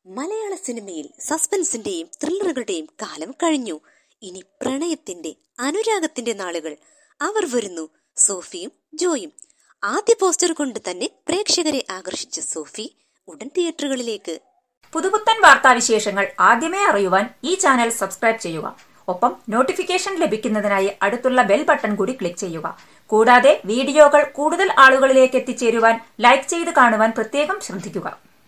മലയാള സിനിമയിൽ സസ്പെൻസിന്റെയും ത്രില്ലറുകളുടെയും കാലം കഴിഞ്ഞു ഇനി പ്രണയത്തിന്റെ അനുരാഗത്തിന്റെ നാളുകൾ അവർ വരുന്നു സോഫിയും ജോയും ആദ്യ പോസ്റ്റർ കൊണ്ട് തന്നെ പ്രേക്ഷകരെ ആകർഷിച്ച സോഫി ഉടൻ തിയേറ്ററുകളിലേക്ക് പുതുപുത്തൻ വാർത്താവിശേഷങ്ങൾ ആദ്യമേ അറിയുവാൻ ഈ ചാനൽ സബ്സ്ക്രൈബ് ചെയ്യുക ഒപ്പം നോട്ടിഫിക്കേഷൻ ലഭിക്കുന്നതിനായി അടുത്തുള്ള ബെൽ ബട്ടൺ കൂടി ക്ലിക്ക് ചെയ്യുക കൂടാതെ വീഡിയോകൾ കൂടുതൽ ആളുകളിലേക്ക് എത്തിച്ചേരുവാൻ ലൈക്ക് ചെയ്ത് കാണുവാൻ പ്രത്യേകം ശ്രദ്ധിക്കുക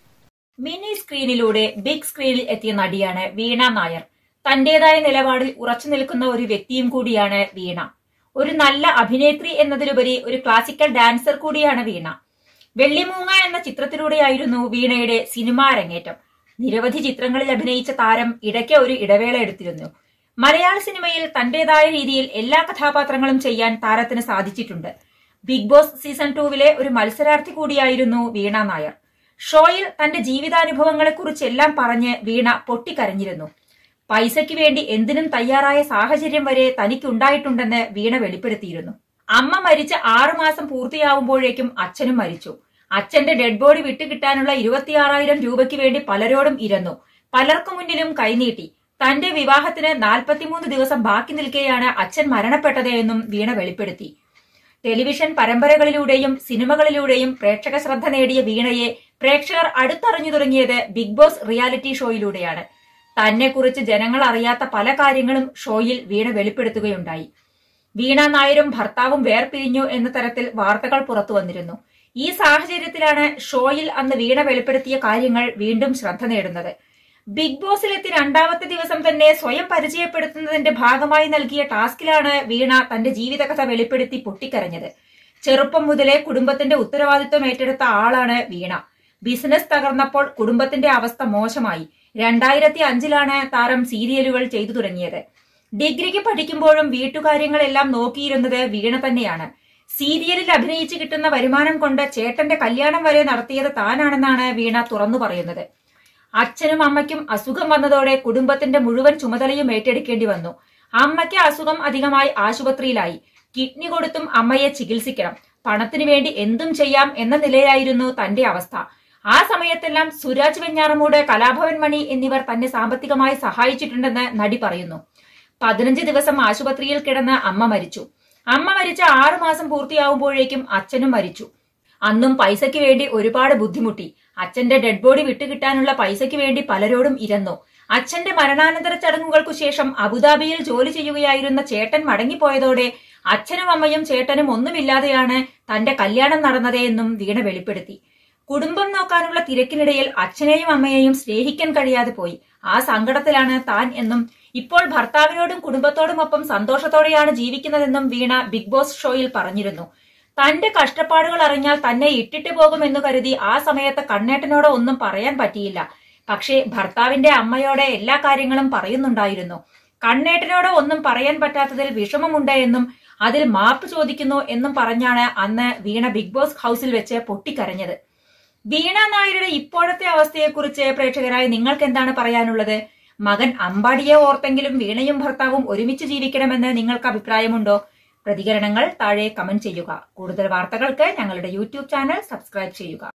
മിനി സ്ക്രീനിലൂടെ ബിഗ് സ്ക്രീനിൽ എത്തിയ നടിയാണ് വീണ നായർ തന്റേതായ നിലപാടിൽ ഉറച്ചു നിൽക്കുന്ന ഒരു വ്യക്തിയും കൂടിയാണ് വീണ ഒരു നല്ല അഭിനേത്രി എന്നതിലുപരി ഒരു ക്ലാസിക്കൽ ഡാൻസർ കൂടിയാണ് വീണ വെള്ളിമൂങ്ങ എന്ന ചിത്രത്തിലൂടെയായിരുന്നു വീണയുടെ സിനിമാ അരങ്ങേറ്റം നിരവധി ചിത്രങ്ങളിൽ അഭിനയിച്ച താരം ഇടയ്ക്ക് ഒരു ഇടവേള എടുത്തിരുന്നു മലയാള സിനിമയിൽ തന്റേതായ രീതിയിൽ എല്ലാ കഥാപാത്രങ്ങളും ചെയ്യാൻ താരത്തിന് സാധിച്ചിട്ടുണ്ട് ബിഗ് ബോസ് സീസൺ ടൂവിലെ ഒരു മത്സരാർത്ഥി കൂടിയായിരുന്നു വീണ നായർ ഷോയിൽ തന്റെ ജീവിതാനുഭവങ്ങളെക്കുറിച്ചെല്ലാം പറഞ്ഞ് വീണ പൊട്ടിക്കരഞ്ഞിരുന്നു പൈസയ്ക്ക് വേണ്ടി എന്തിനും തയ്യാറായ സാഹചര്യം വരെ തനിക്കുണ്ടായിട്ടുണ്ടെന്ന് വീണ വെളിപ്പെടുത്തിയിരുന്നു അമ്മ മരിച്ച ആറുമാസം പൂർത്തിയാവുമ്പോഴേക്കും അച്ഛനും മരിച്ചു അച്ഛന്റെ ഡെഡ് ബോഡി വിട്ടുകിട്ടാനുള്ള ഇരുപത്തിയാറായിരം രൂപയ്ക്ക് വേണ്ടി പലരോടും ഇരന്നു പലർക്കു മുന്നിലും കൈനീട്ടി തന്റെ വിവാഹത്തിന് നാൽപ്പത്തിമൂന്ന് ദിവസം ബാക്കി നിൽക്കെയാണ് അച്ഛൻ മരണപ്പെട്ടത് എന്നും വീണ വെളിപ്പെടുത്തി ടെലിവിഷൻ പരമ്പരകളിലൂടെയും സിനിമകളിലൂടെയും പ്രേക്ഷക ശ്രദ്ധ നേടിയ വീണയെ പ്രേക്ഷകർ അടുത്തറിഞ്ഞു തുടങ്ങിയത് ബിഗ് ബോസ് റിയാലിറ്റി ഷോയിലൂടെയാണ് തന്നെക്കുറിച്ച് ജനങ്ങൾ അറിയാത്ത പല കാര്യങ്ങളും ഷോയിൽ വീണ വെളിപ്പെടുത്തുകയുണ്ടായി വീണ നായരും ഭർത്താവും വേർപിരിഞ്ഞു എന്ന തരത്തിൽ വാർത്തകൾ പുറത്തു വന്നിരുന്നു ഈ സാഹചര്യത്തിലാണ് ഷോയിൽ അന്ന് വീണ വെളിപ്പെടുത്തിയ കാര്യങ്ങൾ വീണ്ടും ശ്രദ്ധ നേടുന്നത് ബിഗ് ബോസിലെത്തി രണ്ടാമത്തെ ദിവസം തന്നെ സ്വയം പരിചയപ്പെടുത്തുന്നതിന്റെ ഭാഗമായി നൽകിയ ടാസ്കിലാണ് വീണ തന്റെ ജീവിതകഥ വെളിപ്പെടുത്തി പൊട്ടിക്കരഞ്ഞത് ചെറുപ്പം മുതലേ കുടുംബത്തിന്റെ ഉത്തരവാദിത്വം ഏറ്റെടുത്ത ആളാണ് വീണ ബിസിനസ് തകർന്നപ്പോൾ കുടുംബത്തിന്റെ അവസ്ഥ മോശമായി രണ്ടായിരത്തി അഞ്ചിലാണ് താരം സീരിയലുകൾ ചെയ്തു തുടങ്ങിയത് ഡിഗ്രിക്ക് പഠിക്കുമ്പോഴും വീട്ടുകാര്യങ്ങളെല്ലാം നോക്കിയിരുന്നത് വീണ തന്നെയാണ് സീരിയലിൽ അഭിനയിച്ച് കിട്ടുന്ന വരുമാനം കൊണ്ട് ചേട്ടന്റെ കല്യാണം വരെ നടത്തിയത് താനാണെന്നാണ് വീണ തുറന്നു പറയുന്നത് അച്ഛനും അമ്മയ്ക്കും അസുഖം വന്നതോടെ കുടുംബത്തിന്റെ മുഴുവൻ ചുമതലയും ഏറ്റെടുക്കേണ്ടി വന്നു അമ്മയ്ക്ക് അസുഖം അധികമായി ആശുപത്രിയിലായി കിഡ്നി കൊടുത്തും അമ്മയെ ചികിത്സിക്കണം പണത്തിനു വേണ്ടി എന്തും ചെയ്യാം എന്ന നിലയായിരുന്നു തന്റെ അവസ്ഥ ആ സമയത്തെല്ലാം സുരാജ് വെഞ്ഞാറമൂട് കലാഭവൻ മണി എന്നിവർ തന്നെ സാമ്പത്തികമായി സഹായിച്ചിട്ടുണ്ടെന്ന് നടി പറയുന്നു പതിനഞ്ച് ദിവസം ആശുപത്രിയിൽ കിടന്ന് അമ്മ മരിച്ചു അമ്മ മരിച്ച ആറു മാസം പൂർത്തിയാവുമ്പോഴേക്കും അച്ഛനും മരിച്ചു അന്നും പൈസയ്ക്ക് വേണ്ടി ഒരുപാട് ബുദ്ധിമുട്ടി അച്ഛന്റെ ഡെഡ് ബോഡി വിട്ടുകിട്ടാനുള്ള പൈസയ്ക്ക് വേണ്ടി പലരോടും ഇരന്നു അച്ഛന്റെ മരണാനന്തര ചടങ്ങുകൾക്കു ശേഷം അബുദാബിയിൽ ജോലി ചെയ്യുകയായിരുന്ന ചേട്ടൻ മടങ്ങിപ്പോയതോടെ അച്ഛനും അമ്മയും ചേട്ടനും ഒന്നുമില്ലാതെയാണ് തന്റെ കല്യാണം നടന്നത് എന്നും വീണ വെളിപ്പെടുത്തി കുടുംബം നോക്കാനുള്ള തിരക്കിനിടയിൽ അച്ഛനെയും അമ്മയെയും സ്നേഹിക്കാൻ കഴിയാതെ പോയി ആ സങ്കടത്തിലാണ് താൻ എന്നും ഇപ്പോൾ ഭർത്താവിനോടും കുടുംബത്തോടുമൊപ്പം സന്തോഷത്തോടെയാണ് ജീവിക്കുന്നതെന്നും വീണ ബിഗ് ബോസ് ഷോയിൽ പറഞ്ഞിരുന്നു തന്റെ കഷ്ടപ്പാടുകൾ അറിഞ്ഞാൽ തന്നെ ഇട്ടിട്ട് പോകുമെന്ന് കരുതി ആ സമയത്ത് കണ്ണേട്ടനോട് ഒന്നും പറയാൻ പറ്റിയില്ല പക്ഷേ ഭർത്താവിന്റെ അമ്മയോടെ എല്ലാ കാര്യങ്ങളും പറയുന്നുണ്ടായിരുന്നു കണ്ണേട്ടനോട് ഒന്നും പറയാൻ പറ്റാത്തതിൽ വിഷമമുണ്ട് എന്നും അതിൽ മാപ്പ് ചോദിക്കുന്നു എന്നും പറഞ്ഞാണ് അന്ന് വീണ ബിഗ് ബോസ് ഹൗസിൽ വെച്ച് പൊട്ടിക്കരഞ്ഞത് വീണ നായരുടെ ഇപ്പോഴത്തെ അവസ്ഥയെക്കുറിച്ച് പ്രേക്ഷകരായി നിങ്ങൾക്ക് എന്താണ് പറയാനുള്ളത് മകൻ അമ്പാടിയെ ഓർത്തെങ്കിലും വീണയും ഭർത്താവും ഒരുമിച്ച് ജീവിക്കണമെന്ന് നിങ്ങൾക്ക് അഭിപ്രായമുണ്ടോ പ്രതികരണങ്ങൾ താഴെ കമന്റ് ചെയ്യുക കൂടുതൽ വാർത്തകൾക്ക് ഞങ്ങളുടെ യൂട്യൂബ് ചാനൽ സബ്സ്ക്രൈബ് ചെയ്യുക